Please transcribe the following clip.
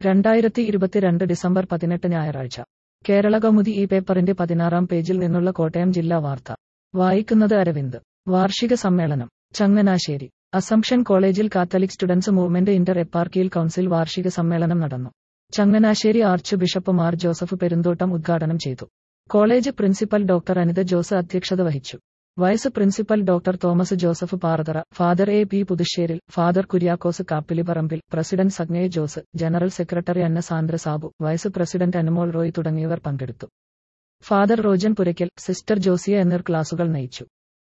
രണ്ടായിരത്തി ഇരുപത്തിരണ്ട് ഡിസംബർ പതിനെട്ട് ഞായറാഴ്ച കേരള കൗമുദി ഈ പേപ്പറിന്റെ പതിനാറാം പേജിൽ നിന്നുള്ള കോട്ടയം ജില്ലാ വാർത്ത വായിക്കുന്നത് അരവിന്ദ് വാർഷിക സമ്മേളനം ചങ്ങനാശ്ശേരി അസംഷൻ കോളേജിൽ Catholic students movement inter eparchial council വാർഷിക സമ്മേളനം നടന്നു Changanassery archbishop Mar Joseph Perumthottam ഉദ്ഘാടനം ചെയ്തു college principal doctor Anitha Jose അധ്യക്ഷത വഹിച്ചു vice principal doctor Thomas Joseph Parathara father A P Puthusseril father Kuriakose Kappiliparambil president Sagney Jose general secretary Anna Sandra Sabu vice president Anumol Roy തുടങ്ങിയവർ പങ്കെടുത്തു father Rojan Puraykkal sister Josiya എന്നിവർ ക്ലാസുകൾ നയിച്ചു